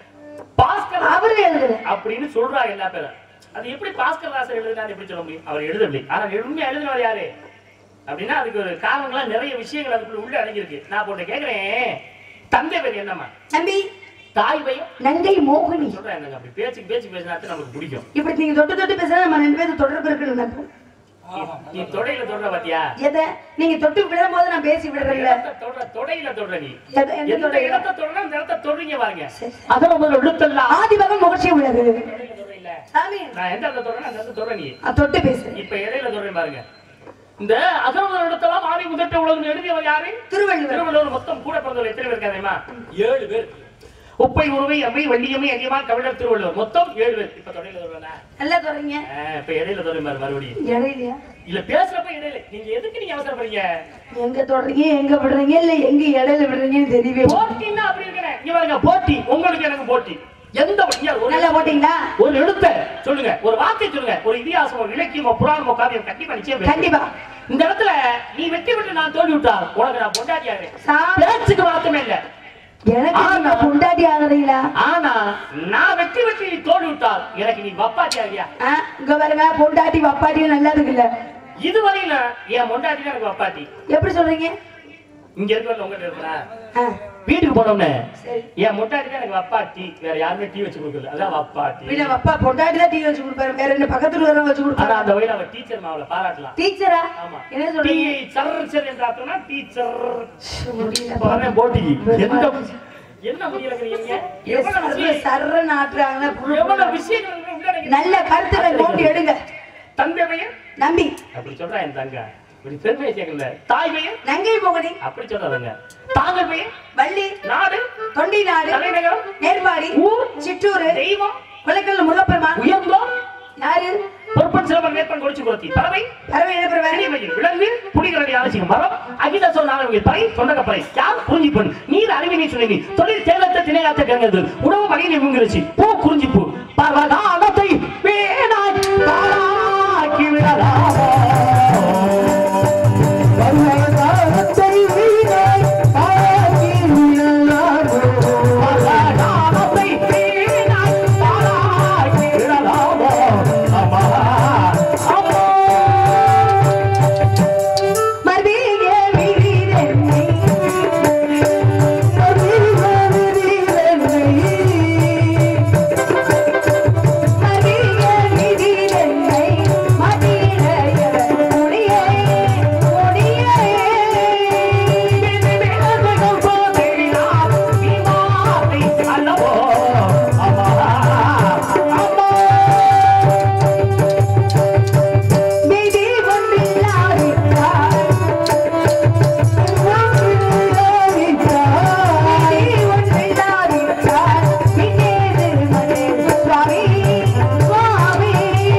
[SPEAKER 4] பாஸ்கர்
[SPEAKER 3] அவரு எழுதுற
[SPEAKER 4] அப்படின்னு சொல்றாங்க எல்லா பேரும் அது எப்படி பாஸ்கர் ராசர் எழுதினார் எப்படி சொல்ல முடியும் அவர் எழுதவில்லை ஆனா உண்மையா எழுதினவர் யாரு அப்படின்னா அதுக்கு ஒரு காரணங்களா நிறைய விஷயங்கள் அதுக்குள்ள உள்ள அடங்கியிருக்கு நான் போட்டு கேக்குறேன் தந்தை பேர் என்னம்மா
[SPEAKER 3] தம்பி
[SPEAKER 4] தாய் பையன்
[SPEAKER 3] நங்கை மோகினி
[SPEAKER 4] சொல்றேன் எனக்கு அப்படி பேச்சுக்கு பேச்சு பேசினா தான் நமக்கு பிடிக்கும்
[SPEAKER 3] இப்படி நீங்க தொட்டு தொட்டு பேசுனா நம்ம ரெண்டு பேரும் தொடர்பு இருக்குன்னு
[SPEAKER 4] நீ- நீ தொடையில தொடுற பாத்தியா
[SPEAKER 3] எதை நீங்க தொட்டு விடும் போது நான் பேசி விடுறேன்ல
[SPEAKER 4] இடத்தை தொடுற தொடையில தொடுற நீ
[SPEAKER 3] எதை- எந்த
[SPEAKER 4] எந்த
[SPEAKER 3] தொடையில?
[SPEAKER 4] இடத்தை தொடுறா அந்த இடத்தை தொடுறீங்க பாருங்க
[SPEAKER 3] சரி.
[SPEAKER 4] அதெல்லாம் முதல்ல எழுத்தெல்லாம்
[SPEAKER 3] ஆதிபகம் முகர்ச்சி உள்ளது
[SPEAKER 4] தொடையில தொடுறீங்கள
[SPEAKER 3] சாமி
[SPEAKER 4] நான் எந்த இடத்துல தொடுறேன் அந்த இடத்துல தொடுற நீ
[SPEAKER 3] நான் தொட்டு பேசுறேன்
[SPEAKER 4] இப்ப இடையில சொல்றேன் பாருங்க இந்த அகர்வதர் இடத்தெல்லாம் ஆதி முதட்ட உலகம் எழுதியவர் யாரு
[SPEAKER 3] திருவள்ளுவர்
[SPEAKER 4] திருவள்ளுவர் மொத்தம் கூட பிறந்தவர் எத்தனை பேர் இருக்காருமா ஏழு பேர் உப்பை உருவை அம்மை வள்ளியம்மை அதிகமாக கவிழர் திருவள்ளுவர் மொத்தம் ஏழு பேர் இப்ப தொடையில வருவானா
[SPEAKER 3] நல்லா தொடங்க
[SPEAKER 4] இப்ப இடையில தொடரும் பாரு மறுபடியும்
[SPEAKER 3] இடையிலையா
[SPEAKER 4] இல்ல பேசுறப்ப இடையில நீங்க எதுக்கு நீங்க அவசரப்படுறீங்க
[SPEAKER 3] எங்க தொடறீங்க எங்க விடுறீங்க இல்ல எங்க இடையில விடுறீங்கன்னு தெரியவே மாட்டேங்குது.
[SPEAKER 4] போட்டின்னா அப்படி இருக்கிறேன் இங்க பாருங்க போட்டி உங்களுக்கு எனக்கு போட்டி எந்த இங்க ஒரு
[SPEAKER 3] நல்லா போட்டீங்களா
[SPEAKER 4] ஒரு எழுத்த சொல்லுங்க ஒரு வார்த்தை சொல்லுங்க ஒரு இதிகாசம் ஒரு இலக்கியமோ புராணமோ காவியம் கண்டிப்பா நிச்சயம் பேசுங்க.
[SPEAKER 3] கண்டிப்பா
[SPEAKER 4] இந்த இடத்துல நீ வெற்றி பெற்று நான் தோல்வி விட்டால் உனக்கு நான் பொண்டாட்டியாரு
[SPEAKER 3] சாமி
[SPEAKER 4] பேச்சுக்கு வார்த்தமே இல்ல
[SPEAKER 3] எனக்கு
[SPEAKER 4] ஆனா-
[SPEAKER 3] நீங்க பொண்டாட்டி ஆகுறீங்களா
[SPEAKER 4] ஆனா நான் வெற்றி பெற்று நீ தோல்வி விட்டால் எனக்கு நீ வப்பாட்டியாரியா
[SPEAKER 3] ஆ, இங்க பாருங்க பொண்டாட்டி வப்பாட்டி நல்லா இருக்குல்ல
[SPEAKER 4] இதுவரையில என் பொண்டாட்டி தான் எனக்கு வப்பாட்டி
[SPEAKER 3] எப்படி சொல்றீங்க
[SPEAKER 4] இங்க இருக்கிற உங்ககிட்ட இருக்கிறா
[SPEAKER 3] ஆ,
[SPEAKER 4] வீட்டுக்கு போனோம்னு
[SPEAKER 3] சரி
[SPEAKER 4] என் முட்டாட்டி தான் எனக்கு வப்பாட்டி வேற யாருமே டீ வச்சு கொடுக்கல அதான் வப்பாட்டி
[SPEAKER 3] வீட வப்பா பொண்டாட்டி தான் டீ வச்சு கொடுப்பாரு வேற என்ன பக்கத்துல வரவங்க வச்சு
[SPEAKER 4] ஆனா
[SPEAKER 3] கொடுப்பாரு
[SPEAKER 4] அந்த வயல அவ டீச்சர் மாவுல பாராட்டலாம்
[SPEAKER 3] டீச்சரா
[SPEAKER 4] ஆமா
[SPEAKER 3] என்ன சொல்றீங்க
[SPEAKER 4] டீச்சர் என்று அர்த்தம்னா டீச்சர்
[SPEAKER 3] முடியல.
[SPEAKER 4] வரேன் போட்டிக்கு எந்த என்ன முடியலங்கிறீங்க எவ்வளவு
[SPEAKER 3] சர்ற
[SPEAKER 4] விஷயம்
[SPEAKER 3] சர்றன்னு ஆட்டுறாங்கன்னா புழு
[SPEAKER 4] எவ்வளவு
[SPEAKER 3] புழு.
[SPEAKER 4] விஷயங்கள் உள்ளடங்கி
[SPEAKER 3] நல்ல கருத்துக்கள் போட்டு எடுங்க
[SPEAKER 4] தந்தை பையன்
[SPEAKER 3] நம்பி
[SPEAKER 4] அப்படி சொல்றா என் தங்க இப்படி பெருமையை சேர்க்கல தாய் பெயர்
[SPEAKER 3] நங்கை மோகனி
[SPEAKER 4] அப்படி சொல்லாதங்க தாங்கள் பெயர்
[SPEAKER 3] வள்ளி
[SPEAKER 4] நாடு
[SPEAKER 3] தொண்டி நாடு
[SPEAKER 4] தலைநகரம்
[SPEAKER 3] நேர்பாடி
[SPEAKER 4] ஊர்
[SPEAKER 3] சிற்றூரு
[SPEAKER 4] தெய்வம்
[SPEAKER 3] குலக்கல் முருகப்பெருமான்
[SPEAKER 4] உயர்ந்தோம்
[SPEAKER 3] யாரு
[SPEAKER 4] பொறுப்பன் சிலம்பன் வேட்பன் கொடுச்சு குலத்தி பறவை
[SPEAKER 3] பறவை இழப்பெருவாரு
[SPEAKER 4] கனிமயில் விலங்கு புலிகளடி ஆலசியம் மரம் அகில சொன்னாலும் பறை தொண்டக பறை யார் குறிஞ்சி பெண் நீர் அறிவினை சுழனி தொழில் தேலத்த திணையாத்த கங்கது உணவு மகிழ் இவங்கிருச்சு பூ குறிஞ்சி பூ பரவகாலத்தை வேணாய் பாழாக்கி விடலாமோ பரவகாலத்தை வீணாய் பாழாக்கி விடலாமோ அம்மா அம்மா
[SPEAKER 3] மறுபடியும் விழிதென்னை. மறுபடியும் விழிதென்னை. மறுபடியும் விழிதென்னை. மதிலைய முடியே, முடியே. விதி ஒன்றில்லாவிட்டால் விதி ஒன்றில்லாவிட்டால் விண்ணேது மனே சுவாமி சுவாமி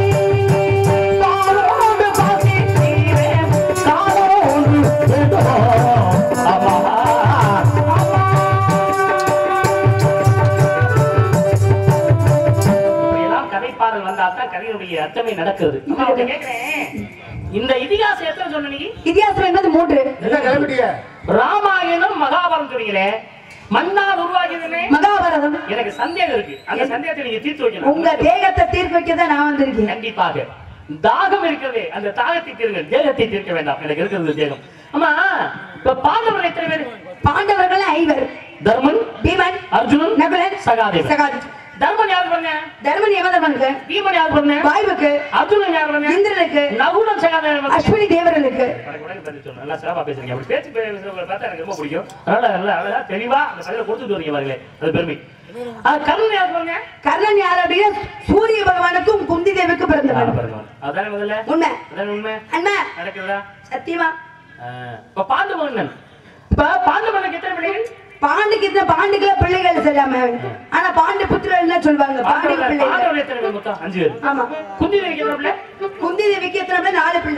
[SPEAKER 4] இப்படியெல்லாம் கதைப்பாடல் வந்தாதான் கதையினுடைய அர்த்தமே நடக்குது அம்மா, உன்னை கேட்கிறேன். இந்த இதிகாசம் எத்தனை சொன்ன நீ
[SPEAKER 3] இதிகாசம் என்பது மூன்று
[SPEAKER 1] என்ன கிளம்பிட்டீங்க
[SPEAKER 4] ராமாயணம் மகாபாரதம் சொன்னீங்களே மன்னால் உருவாகியதுமே
[SPEAKER 3] மகாபாரதம்
[SPEAKER 4] எனக்கு சந்தேகம் இருக்கு அந்த சந்தேகத்தை நீங்க தீர்த்து
[SPEAKER 3] உங்க
[SPEAKER 4] வைக்கணும்
[SPEAKER 3] தேகத்தை தீர்க்க வைக்க தான் நான் வந்திருக்கேன்
[SPEAKER 4] கண்டிப்பாக தாகம் இருக்கிறதே அந்த தாகத்தை தீர்க்க தேகத்தை தீர்க்க வேண்டாம் எனக்கு இருக்கிறது தேகம் அம்மா இப்ப பாண்டவர்கள் எத்தனை பேர்
[SPEAKER 3] பாண்டவர்கள் ஐவர்
[SPEAKER 4] தர்மன்
[SPEAKER 3] பீமன்
[SPEAKER 4] அர்ஜுனன்
[SPEAKER 3] நகுலன்
[SPEAKER 4] சகாதேவன்
[SPEAKER 3] சகாதி
[SPEAKER 4] தர்மன் யார் பண்ண
[SPEAKER 3] தர்மன் யமதர்மனுக்கு
[SPEAKER 4] பீமன் யார் பண்ண
[SPEAKER 3] வாயுவுக்கு
[SPEAKER 4] அர்ஜுனன் யார் பண்ண
[SPEAKER 3] இந்திரனுக்கு
[SPEAKER 4] நகுலன் சகாதேவன்
[SPEAKER 3] அஸ்வினி தேவர்களுக்கு
[SPEAKER 4] எனக்கு உடனே பதில் சொல்லணும். நல்லா சிறப்பா பேசுறீங்க. அப்படி பேச்சு பேசுறவங்களை பார்த்தா எனக்கு ரொம்ப பிடிக்கும். அதனால நல்லா அழகா தெளிவா அந்த பதிலை கொடுத்துட்டு வரீங்க பாருங்களேன். அது பெருமை. ஆ, கர்ணன் யார் பாருங்க?
[SPEAKER 3] கர்ணன் யார் அப்படின்னா சூரிய பகவானுக்கும் குந்தி தேவிக்கு
[SPEAKER 4] ஆ,
[SPEAKER 3] பிறந்தவன்
[SPEAKER 4] பாருங்க. அதானே முதல்ல?
[SPEAKER 3] உண்மை
[SPEAKER 4] அதானே உண்மை?
[SPEAKER 3] அண்ணா
[SPEAKER 4] நடக்குதா?
[SPEAKER 3] சத்தியமா
[SPEAKER 4] ஆ, இப்ப பாண்டுமன்னன். இப்ப பாண்டுமன்னனுக்கு எத்தனை பிள்ளைகள்?
[SPEAKER 3] பாண்டுக்கு இந்த பாண்டுக்குள்ள பிள்ளைகள் சொல்லாம ஆனா பாண்டு புத்திரர்கள் சொல்லுவாங்க பாண்டுக்கு
[SPEAKER 4] பாண்டவர்கள்
[SPEAKER 3] பிள்ளைகள்
[SPEAKER 4] பாண்டவர்கள் எத்தனை பேர் மொத்தம்? அஞ்சு பேர்.
[SPEAKER 3] ஆமா
[SPEAKER 4] குந்தி தேவிக்கு எத்தனை பிள்ளை?
[SPEAKER 3] குந்தி தேவிக்கு எத்தனை பிள்ளை? நாலு பிள்ளை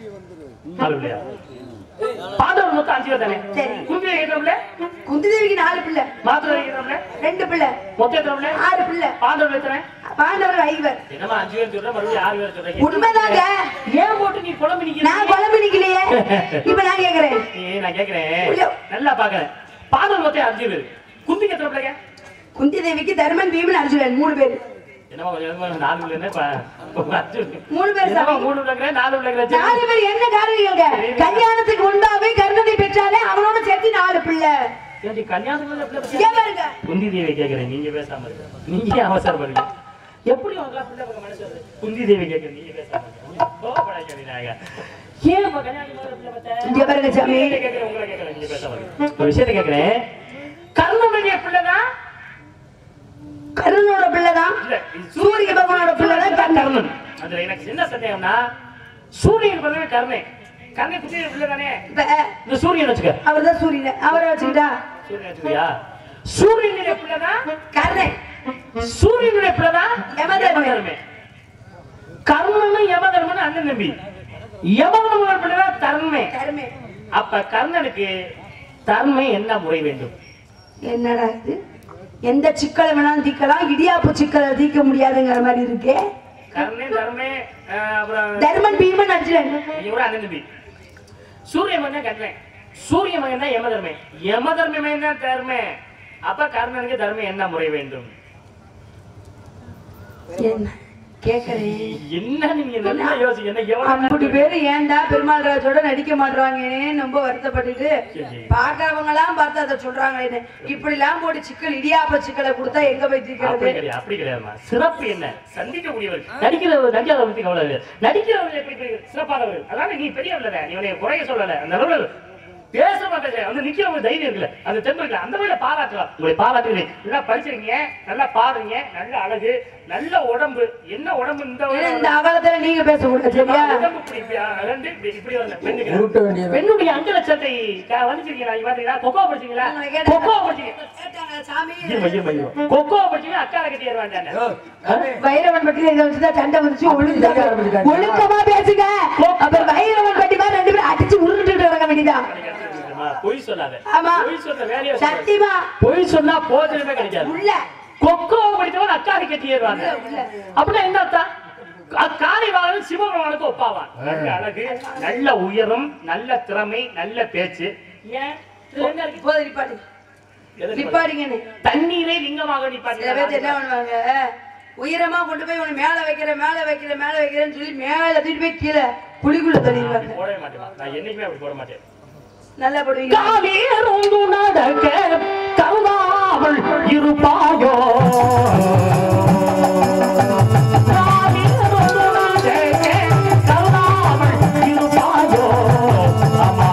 [SPEAKER 4] நாலு பிள்ளையா? பாண்டவர்கள் மொத்தம் அஞ்சு பேர் தானே?
[SPEAKER 3] சரி.
[SPEAKER 4] குந்தி தேவிக்கு எத்தனை பிள்ளை?
[SPEAKER 3] குந்தி தேவிக்கு நாலு பிள்ளை
[SPEAKER 4] மாதவிக்கு எத்தனை பிள்ளை?
[SPEAKER 3] ரெண்டு பிள்ளை
[SPEAKER 4] மொத்தம் எத்தனை பிள்ளை?
[SPEAKER 3] ஆறு பிள்ளை
[SPEAKER 4] பாண்டவர்கள் எத்தனை?
[SPEAKER 3] பாண்டவர்கள் ஐவர்
[SPEAKER 4] என்னம்மா அஞ்சு பேர் சொல்ற, மறுபடியும் ஆறு பேர் சொல்றீங்க.
[SPEAKER 3] உண்மைதாங்க
[SPEAKER 4] ஏன் போட்டு நீ குழம்பு நிக்கிறீங்க?
[SPEAKER 3] நான் குழம்பு நிக்கலையே இப்ப நான் கேக்குறேன்
[SPEAKER 4] ஏய், நான் கேக்குறேன்
[SPEAKER 3] ஐயோ.
[SPEAKER 4] நல்லா பாக்குறேன் பாடல் மொத்தம் அஞ்சு பேர் குந்திக்கு எத்தனை பிள்ளைங்க
[SPEAKER 3] குந்தி தேவிக்கு தர்மன் பீமன் அர்ஜுனன் மூணு பேர்
[SPEAKER 4] என்னமா கொஞ்சம் கொஞ்சமா நாலு பிள்ளைங்க இப்ப அஞ்சு
[SPEAKER 3] மூணு பேர்
[SPEAKER 4] என்னம்மா
[SPEAKER 3] சாமி
[SPEAKER 4] மூணு பிள்ளைங்க நாலு பிள்ளைங்க
[SPEAKER 3] நாலு பேர் என்ன காரணங்க கல்யாணத்துக்கு முன்பாவே கர்ணனை பெற்றாலே அவனோட சேர்த்து நாலு பிள்ளை
[SPEAKER 4] ஏண்டி, கன்னியாகுமரியில பிள்ளை பத்தியா?
[SPEAKER 3] இங்க பாருங்க
[SPEAKER 4] குந்தி தேவி கேக்குறேன் நீங்க பேசாம இருக்க நீங்க ஏன் அவசரப்படுறீங்க எப்படி உங்க பிள்ளை பக்கம் மனசு வருது? குந்தி தேவி கேக்குறேன் நீங்க பேசாம இருக்க கோவப்படாதீங்க நீங்க. ஏன் இப்ப கன்னியாகுமரியில பிள்ளை பத்த?
[SPEAKER 3] இங்க பாருங்க சாமி
[SPEAKER 4] உங்களை கேக்குறேன், உங்களை கேக்குறேன், நீங்க பேசாம இருங்க. ஒரு விஷயத்தை கேக்குறேன் கர்ணனுடைய பிள்ளைதான்
[SPEAKER 3] கர்ணனோட பிள்ளைதான்
[SPEAKER 4] இல்ல, இது
[SPEAKER 3] சூரிய பகவானோட பிள்ளைதான் கர்ணன்
[SPEAKER 4] கர்ணன் அதுல எனக்கு என்ன சந்தேகம்னா சூரியன் பிறகு கர்ணன் கர்ணன் குட்டி பிள்ளை தானே
[SPEAKER 3] இப்ப
[SPEAKER 4] இந்த சூரியன் வச்சுக்க
[SPEAKER 3] அவர்தான் சூரியன் அவரை வச்சுக்கிட்டா
[SPEAKER 4] சூரியன் வச்சுக்கியா சூரியனுடைய பிள்ளைதான்
[SPEAKER 3] கர்ணன்
[SPEAKER 4] சூரியனுடைய பிள்ளைதான்
[SPEAKER 3] யமதர்மன்.
[SPEAKER 4] யமதர்மன். கர்ணனும் யமதர்மனும் அண்ணன் தம்பி யமதர்மன் பிள்ளைதான் தர்மை
[SPEAKER 3] கர்மே
[SPEAKER 4] அப்ப கர்ணனுக்கு தர்மை என்ன முறை வேண்டும்
[SPEAKER 3] என்னடா இது எந்த சிக்கலை வேணாலும் தீக்கலாம் இடியாப்பு சிக்கலை தீர்க்க முடியாதுங்கிற மாதிரி இருக்கே
[SPEAKER 4] கர்ணன் தர்மே அஹ், அப்புறம்
[SPEAKER 3] தர்மன் பீமன் அர்ஜுனன்
[SPEAKER 4] நீங்க கூட அண்ணன் தம்பி சூரிய மகன் கர்ணன் சூரிய மகன் தான் யமதர்மே யமதர்மே தான் தர்மே அப்ப கர்ணனுக்கு தர்மை என்ன முறை வேண்டும்
[SPEAKER 3] என்ன கேக்குறேன்
[SPEAKER 4] என்ன நீங்க நல்லா யோசிக்க என்ன எவ்வளவு
[SPEAKER 3] அம்புட்டு பேரு ஏன்டா பெருமாள் ராஜோட நடிக்க மாட்டாங்கன்னு ரொம்ப வருத்தப்பட்டுட்டு பாக்குறவங்க எல்லாம் பார்த்து அதை சொல்றாங்க இப்படி எல்லாம் போட்டு சிக்கல் இடியாப்ப சிக்கலை கொடுத்தா எங்க போய்
[SPEAKER 4] அப்படி
[SPEAKER 3] தீர்க்கிறது
[SPEAKER 4] கிடையாது அப்படி கிடையாதுமா சிறப்பு என்ன சந்திக்கக்கூடியவர் நடிக்கிறவர் நடிக்காத பத்தி கவலை இல்லை நடிக்கிறவர் எப்படி பெரிய- சிறப்பானவர் அதான் நீ பெரிய இல்ல நீ உன்னை குறைய சொல்லல அந்த அளவுல பேச மாட்டேங்க வந்து நிக்கிறவங்க தைரியம் இருக்குல்ல அந்த தெம்பு இருக்குல்ல அந்த மாதிரி பாராட்டலாம் உங்களை பாராட்டுகிறேன் நல்லா படிச்சிருக்கீங்க நல்லா பாடுறீங்க நல்ல அழகு நல்ல உடம்பு என்ன உடம்பு இந்த
[SPEAKER 3] ஏன்னா இந்த அகலத்துல நீங்க பேசக்கூடாது சரியா
[SPEAKER 4] உடம்பு இப்படி இப்படி, அஹ், ரெண்டு இப்படி இப்படி வரல பெண்ணுக்கு
[SPEAKER 1] உருட்ட வேண்டியது
[SPEAKER 4] பெண்ணுடைய அங்கலட்சத்தை க- வந்துச்சிருக்கீங்களா இங்க பாத்தீங்களா கொக்கோ படிச்சீங்களா
[SPEAKER 3] உங்களை கேட்டா-
[SPEAKER 4] கொக்கோ படிச்சீங்க
[SPEAKER 3] கேட்டாங்க, சாமி
[SPEAKER 4] இருமா, இருமா, இருமா. கொக்கோ படிச்சீங்க அக்கால கட்டி ஏறுவாண்டானே
[SPEAKER 3] வைரவன் பட்டி இதை வச்சுதான் சண்டை வந்துச்சு ஒழுங்கா
[SPEAKER 1] கேட்க ஆரம்பிச்சுட்டாங்க.
[SPEAKER 3] ஒழுக்கமா பேசுங்க அப்புறம் வைரவன் பட்டி மாதிரி ரெண்டு பேரும் அடிச்சு உருண்டுட்டு இருக்க வேண்டியதான்
[SPEAKER 4] பொய் சொல்லாத
[SPEAKER 3] ஆமா.
[SPEAKER 4] பொய் சொல்ற வேலையை சொல்லாத.
[SPEAKER 3] சத்தியமா
[SPEAKER 4] பொய் சொன்னா போஜனமே கிடைக்காது
[SPEAKER 3] உள்ள
[SPEAKER 4] கொக்கோ படித்தவன் அக்காலி கட்டி ஏறுவாங்க
[SPEAKER 3] உள்ள.
[SPEAKER 4] அப்படின்னா என்ன அர்த்தம் காளி வாழன் சிவபெருமானுக்கு ஒப்பாவான் நல்ல அழகு நல்ல உயரம் நல்ல திறமை நல்ல பேச்சு ஏன் இதுல என்ன இருக்கு?
[SPEAKER 3] போது நிப்பாடி
[SPEAKER 4] எது நிப்பாட்டு?
[SPEAKER 3] நிப்பாடிங்கன்னு
[SPEAKER 4] தண்ணீரை லிங்கமாக
[SPEAKER 3] சில பேர் என்ன
[SPEAKER 4] நிப்பாட்டி
[SPEAKER 3] பண்ணுவாங்க உயரமா கொண்டு போய் உன்னை மேல வைக்கிற மேல வைக்கிற மேல வைக்கிறேன்னு சொல்லி மேல தூக்கிட்டு போய் கீழே குழிக்குள்ள தள்ளிடுவாங்க
[SPEAKER 4] போடவே மாட்டேன் நான் என்னைக்குமே அப்படி போட மாட்டேன்
[SPEAKER 3] நல்லா போடுவீங்க
[SPEAKER 2] காவேருந்து நடக்க கருதாமல் இருப்பாயோ காவேருந்து நடக்க கருதாமல் இருப்பாயோ அம்மா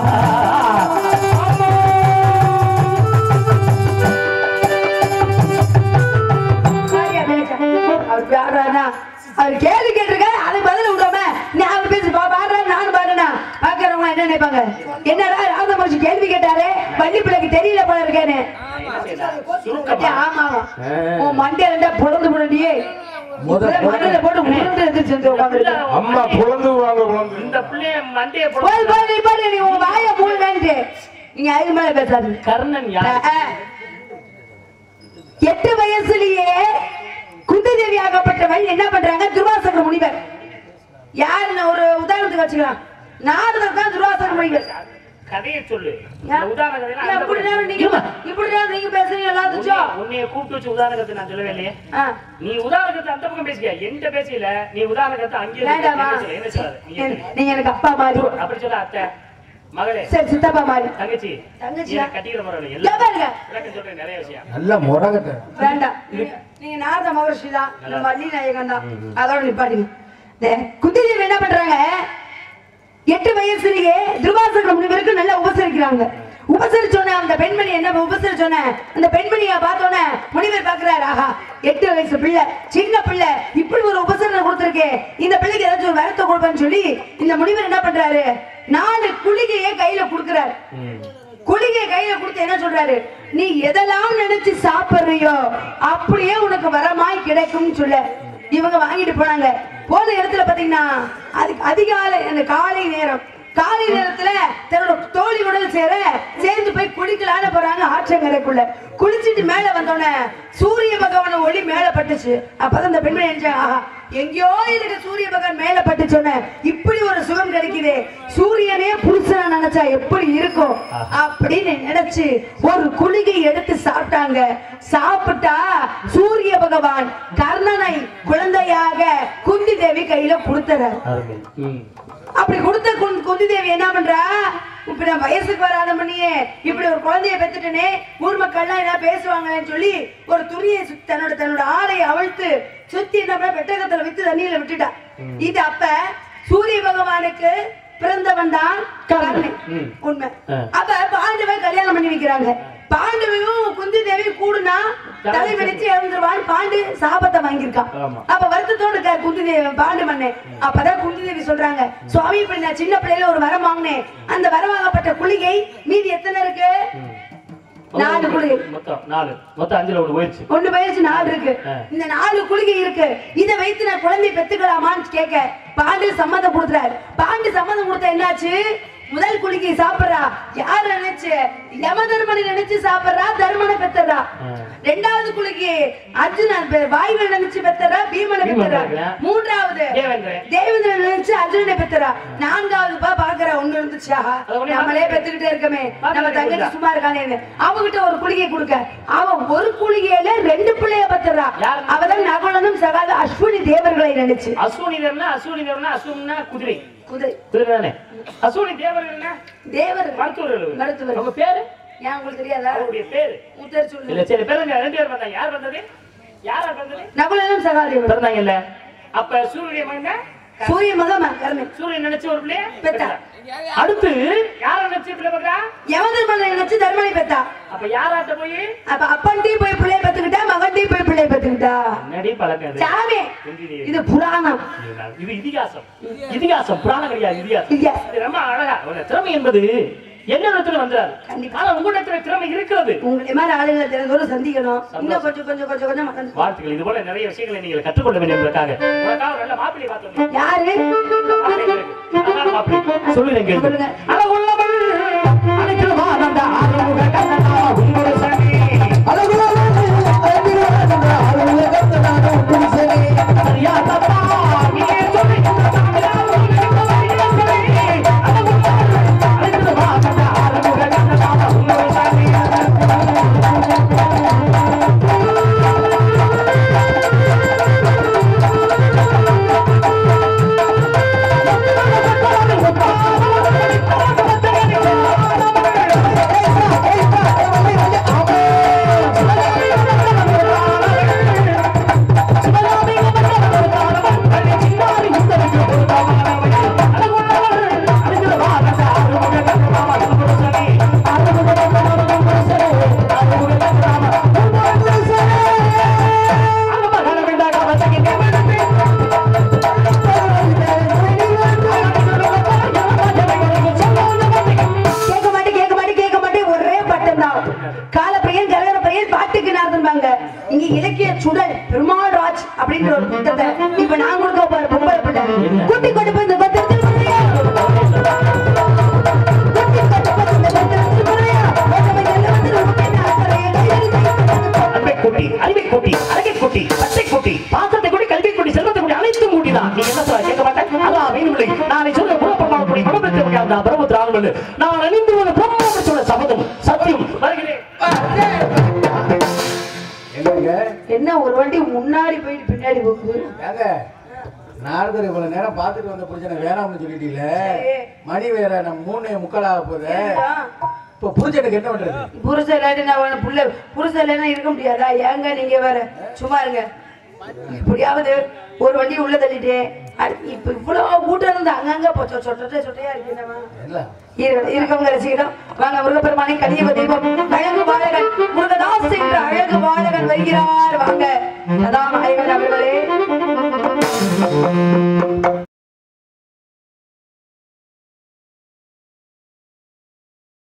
[SPEAKER 3] சரியா பேச. அவர் பாடுறாருன்னா, அவர் கேள்வி கேட்டிருக்காரு அதை பதில் விடாம நீ அவர் பேசி பா பாடுறாரு நானும் பாடுறேனா பாக்குறவங்க என்ன நினைப்பாங்க என்னடா ராமதாசி கேள்வி கேட்டாரு பள்ளி பிள்ளைக்கு தெரியல போல இருக்கேன்னு
[SPEAKER 4] சுருக்கமா
[SPEAKER 3] ஆமா உன் மண்டே ரெண்டா புலந்து புலண்டியே
[SPEAKER 1] முத
[SPEAKER 3] மண்ணில போட்டு உருண்டு எதிர்த்து வந்து உட்காந்துருக்க
[SPEAKER 5] அம்மா புலந்து வாங்க புலந்து
[SPEAKER 4] இந்த பிள்ளைய மண்டைய
[SPEAKER 3] போய் போய் நீ பாரு நீ உன் வாயை மூடுவேன்ட்டு நீங்க அதுக்கு மேல பேசாது
[SPEAKER 4] கர்ணன் யார்
[SPEAKER 3] எட்டு வயசுலயே குந்ததேவி ஆகப்பட்டவள் என்ன பண்றாங்க துர்வாசக முனிவர் யாருன்னு ஒரு உதாரணத்துக்கு வச்சுக்கலாம் நாரதர் தான் துர்வாசக முனிவர்
[SPEAKER 4] கதையை சொல்லு இந்த
[SPEAKER 3] ஏன்?
[SPEAKER 4] உதாரண கதையில
[SPEAKER 3] இல்ல,
[SPEAKER 4] அந்த
[SPEAKER 3] இப்படிதான் நீங்க
[SPEAKER 4] இருமா.
[SPEAKER 3] இப்படிதான் நீங்க பேசுறீங்க எல்லாத்துச்சோ
[SPEAKER 4] உன்னைய- உன்னைய கூப்பிட்டு வச்சு உதாரணத்தை நான் சொல்லவே இல்லையே
[SPEAKER 3] ஆ,
[SPEAKER 4] நீ உதாரணத்தை அந்த பக்கம் பேசிக்க எந்த பேசல நீ உதாரணத்தை அங்கே
[SPEAKER 3] வேண்டாமா
[SPEAKER 4] என்ன சொல்லாத நீ
[SPEAKER 3] நீ-
[SPEAKER 4] என்ன-
[SPEAKER 3] நீங்க எனக்கு அப்பா மாதிரி
[SPEAKER 4] அப்படி சொல்ல அத்தை மகளே
[SPEAKER 3] சரி சித்தப்பா மாதிரி
[SPEAKER 4] தங்கச்சி
[SPEAKER 3] தங்கச்சியா?
[SPEAKER 4] நீ கட்டிக்கிற முறை
[SPEAKER 3] இதோ
[SPEAKER 4] எல்லாம்
[SPEAKER 3] பாருங்க
[SPEAKER 4] விளக்கம் சொல்றேன் நிறைய விஷயம்
[SPEAKER 1] நல்ல முறகத்தை
[SPEAKER 3] வேண்டாம் நீங்க- நீங்க நாரத மகர்ஷி தான் நம்ம வள்ளி நாயகன் தான் அதோட நிப்பாட்டுங்க இந்த குந்திதேவி என்ன பண்றாங்க எட்டு வயசுலயே துர்வாசக முனிவருக்கு நல்லா உபசரிக்கிறாங்க உபசரிச்சோன்ன அந்த பெண்மணி என்ன உபசரிச்சோன்ன அந்த பெண்மணியை பார்த்தோன்னே முனிவர் பாக்குறாரு ஆஹா எட்டு வயசு பிள்ளை சின்ன பிள்ளை இப்படி ஒரு உபசரணை கொடுத்திருக்கே இந்த பிள்ளைக்கு ஏதாச்சும் ஒரு வரத்தை கொடுப்பேன்னு சொல்லி இந்த முனிவர் என்ன பண்றாரு நாலு குளிகையை கையில கொடுக்கிறாரு குளிகை கையில கொடுத்து என்ன சொல்றாரு நீ எதெல்லாம் நினைச்சு சாப்பிடுறியோ அப்படியே உனக்கு வரமாய் கிடைக்கும்னு சொல்ல இவங்க வாங்கிட்டு போனாங்க போன இடத்துல பாத்தீங்கன்னா அதுக்கு அதிகாலை அந்த காலை நேரம் காலை நேரத்துல தன்னோட தோழியுடன் சேர சேர்ந்து போய் குளிக்கலான்னு போறாங்க ஆற்றங்கரைக்குள்ள குளிச்சிட்டு மேல வந்தோடனே சூரிய பகவான ஒளி மேல பட்டுச்சு அப்பதான் அந்த பெண்மணி நினைச்சாங்க ஆஹா எங்கேயோ இருக்க சூரிய பகவான் மேல பட்டுச்சோன்ன இப்படி ஒரு சுகம் கிடைக்குதே சூரியனே புருஷனா நினைச்சா எப்படி இருக்கும் அப்படின்னு நினைச்சு ஒரு குளிகை எடுத்து சாப்பிட்டாங்க சாப்பிட்டா சூரிய பகவான் கர்ணனை குழந்தையாக குந்தி தேவி கையில கொடுத்துறாரு
[SPEAKER 4] அருமை ம்.
[SPEAKER 3] அப்படி கொடுத்த குந்தி- குந்தி தேவி என்ன பண்றா இப்ப நான் வயசுக்கு வராத மணியே இப்படி ஒரு குழந்தைய பெத்துட்டனே ஊர் மக்கள்லாம் என்ன பேசுவாங்கன்னு சொல்லி ஒரு துணியை சுத்தி- தன்னோட தன்னோட ஆடையை அவிழ்த்து சுத்தி என்ன பண்ண பெட்டகத்துல வித்து தண்ணியில விட்டுட்டா இது அப்ப சூரிய பகவானுக்கு பிறந்தவன் தான் கர்ணன்
[SPEAKER 4] ம்.
[SPEAKER 3] உண்மை
[SPEAKER 4] ஆ.
[SPEAKER 3] அப்ப பாண்டுவை கல்யாணம் பண்ணி வைக்கிறாங்க பாண்டுவையும் குந்தி தேவி கூடுனா தலை வெடிச்சு இறந்துருவான் பாண்டு சாபத்தை வாங்கியிருக்கான்
[SPEAKER 4] ஆமா.
[SPEAKER 3] அப்ப வருத்தத்தோடு இருக்க குந்தி தேவி பாண்டு மன்னன் அப்பதான் குந்தி தேவி சொல்றாங்க சுவாமி இப்ப நான் சின்ன பிள்ளையில ஒரு வரம் வாங்கினேன் அந்த வரம் வாங்கப்பட்ட குளிகை மீதி எத்தனை இருக்கு நாலு குளிகை
[SPEAKER 4] மொத்தம் நாலு மொத்தம் அஞ்சுல ஒண்ணு போயிடுச்சு
[SPEAKER 3] ஒண்ணு பயிற்சி நாலு இருக்கு
[SPEAKER 4] ஆ.
[SPEAKER 3] இந்த நாலு குளிகை இருக்கு இதை வைத்து நான் குழந்தை பெத்துக்கலாமான்னு கேட்க பாண்டு சம்மதம் கொடுத்துறாரு பாண்டு சம்மதம் கொடுத்தா என்னாச்சு முதல் குளிகை சாப்பிடுறா யார் நினைச்சு யம தர்மனை நினைச்சு சாப்பிடுறா தர்மனை பெத்துறா
[SPEAKER 4] ஆ.
[SPEAKER 3] ரெண்டாவது குளிகை அர்ஜுனன் பெ- வாயுவை நினைச்சு பெத்துறா பீமனை
[SPEAKER 4] பீமனை
[SPEAKER 3] பெத்துறா
[SPEAKER 4] பெத்துறா.
[SPEAKER 3] மூன்றாவது
[SPEAKER 4] தேவேந்திரன்.
[SPEAKER 3] தேவேந்திரன் நினைச்சு அர்ஜுனனை பெத்துறா நான்காவது பா பாக்குற ஒண்ணு இருந்துச்சா
[SPEAKER 4] அது ஒண்ணே
[SPEAKER 3] நம்மளே பெத்துக்கிட்டே இருக்கமே நம்ம
[SPEAKER 4] பாத்துக்கிட்டே
[SPEAKER 3] தங்கச்சி
[SPEAKER 4] இருக்கா.
[SPEAKER 3] சும்மா இருக்கானே அவகிட்ட ஒரு குளிகை கொடுக்க அவன் ஒரு குளிகையில ரெண்டு பிள்ளைய பத்துறா
[SPEAKER 4] யாரு?
[SPEAKER 3] அவதான் நகுலனும் சகாத அஸ்வினி தேவர்களை நினைச்சு
[SPEAKER 4] அஸ்வினி தேவனா அஸ்வினி தேவனா அஸ்வினா குதிரை
[SPEAKER 3] குதிரை
[SPEAKER 4] குதிரை தானே அஸ்வினி தேவர் என்ன
[SPEAKER 3] தேவர்
[SPEAKER 4] மருத்துவர்கள்
[SPEAKER 3] மருத்துவர்.
[SPEAKER 4] அவங்க பேரு
[SPEAKER 3] ஏன் உங்களுக்கு தெரியாதா
[SPEAKER 4] அவருடைய பேரு
[SPEAKER 3] உத்தர் சொல்லு
[SPEAKER 4] இல்ல சரி பேர் ரெண்டு பேர் வந்தாங்க யார் வந்தது யாரா வந்தது
[SPEAKER 3] நகுலனும் சகாதேவன்
[SPEAKER 4] பிறந்தாங்கல்ல அப்ப சூரிய மகன்
[SPEAKER 3] சூரிய மகமா கர்ணன்
[SPEAKER 4] சூரியன் நினைச்சு ஒரு பிள்ளைய
[SPEAKER 3] பெத்தா.
[SPEAKER 4] அடுத்து யார நினைச்சு பிள்ளை பெற்றா
[SPEAKER 3] யமதர்மனை நினைச்சு தர்மனை பெத்தா
[SPEAKER 4] அப்ப யாராட்ட போய்
[SPEAKER 3] அப்ப அப்பன்ட்டையும் போய் பிள்ளைய பெத்துக்கிட்டா மகன்டையும் போய் பிள்ளைய பெத்துக்கிட்டா
[SPEAKER 4] நடி பழக்கம் இது.
[SPEAKER 3] சாமி
[SPEAKER 4] இந்திரி.
[SPEAKER 3] இது புராணம்
[SPEAKER 4] இது இதிகாசம் இதிகாசம் புராணம் கிடையாது இதிகாசம்
[SPEAKER 3] இதிகாசம்.
[SPEAKER 4] இது ரொம்ப அழகா ஒரு திறமை என்பது என்ன இடத்துல வந்துறாரு
[SPEAKER 3] கண்டிப்பா.
[SPEAKER 4] ஆனா உங்களிடத்துல திறமை இருக்கிறது
[SPEAKER 3] உங்களை மாதிரி ஆளுங்களை தினந்தோறும் சந்திக்கணும் இன்னும் கொஞ்சம் கொஞ்சம் கொஞ்சம் கொஞ்சம் வளர்ந்து-
[SPEAKER 4] வாழ்த்துக்கள் இது போல நிறைய விஷயங்களை நீங்கள் கற்றுக்கொள்ள வேண்டும் என்பதற்காக உனக்காக ஒரு நல்ல மாப்பிள்ளை பார்த்தோம்
[SPEAKER 3] யாரு
[SPEAKER 4] சொல்லுறேன் கேளு.
[SPEAKER 3] சொல்லுங்க.
[SPEAKER 4] அழகுள்ளவள் அழைக்கிறவா அந்த ஆறுமுக கண்ணனா உங்கள் சனி. சரியா தப்பா நீயே சொல்லு. அழகுள்ளவள் அழைக்கிறவா அந்த ஆறுமுக கண்ணனா உங்கள் சனி.
[SPEAKER 3] கேட்க மாட்டேன் கேட்க மாட்டேன் கேட்க மாட்டேன் ஒரே பட்டம் தான் காலப்பையன் கரகர பையன் பாட்டுக்கு நார்ந்தாங்க இங்க இலக்கிய சுடல் பெருமாள் ராஜ் அப்படின்ற ஒரு புத்தகத்தை இப்ப நான் கொடுக்க போற பொம்பளை பிள்ளை குட்டி கொண்டு போய் இந்த பத்திரத்தில் போடுறியா? குட்டி கொண்டு போய் இந்த பத்திரத்தில் போடுறியா? ஓட்டமை செல்வத்தில் உனக்கு என்ன அக்கறை?
[SPEAKER 4] அன்பை கூட்டி அறிவை கூட்டி அழகை கூட்டி பச்சை கூட்டி பாசத்தை கூட்டி கல்வி கூட்டி செல்வத்தை கூட்டி அனைத்தும் கூட்டி தான் நீ என்ன சொல்ல கேட்க மாட்டேன் அதான் வேணுமில்லை நாளை சொல்ல புறப்படமான கூடி மனப்பெற்ற முடியாது நான் பிரம்மத்து ஆகவில்லை நான் அணிந்து ஒரு பிரம்ம சொல்ல சபதம் சத்தியம் வருகிறேன்
[SPEAKER 1] என்னங்க
[SPEAKER 3] என்ன ஒரு வண்டி முன்னாடி போயிட்டு பின்னாடி போகுது
[SPEAKER 1] ஏங்க நாரதர் இவ்வளவு நேரம் பார்த்துட்டு வந்த புருஷனை வேணாம்னு சொல்லிட்டீங்களே
[SPEAKER 3] சரி.
[SPEAKER 1] மணி வேற நம்ம மூணு முக்கால் ஆக போகுது இப்ப புருஷனுக்கு என்ன பண்றது
[SPEAKER 3] புருஷன் இல்லாட்டி நான் உன புள்ள புருஷன் இல்லைன்னா இருக்க முடியாதா ஏங்க நீங்க வேற சும்மா இருங்க எப்படியாவது ஒரு வண்டி உள்ள தள்ளிட்டேன் அடுத்து இப்ப இவ்வளவு கூட்டம் இருந்து அங்கங்க போச்சோ சொட்டை சொட்டையா இருக்கு என்னவா?
[SPEAKER 1] இல்ல
[SPEAKER 3] இரு- இருக்கவங்க ரசிக்கிறோம் வாங்க முருகப்பெருமானை கலியுக தெய்வம் அழகு பாலகன் முருகதாஸ் என்ற அழகு பாலகன் வருகிறார் வாங்க அதான் நாயகன் அவர்களே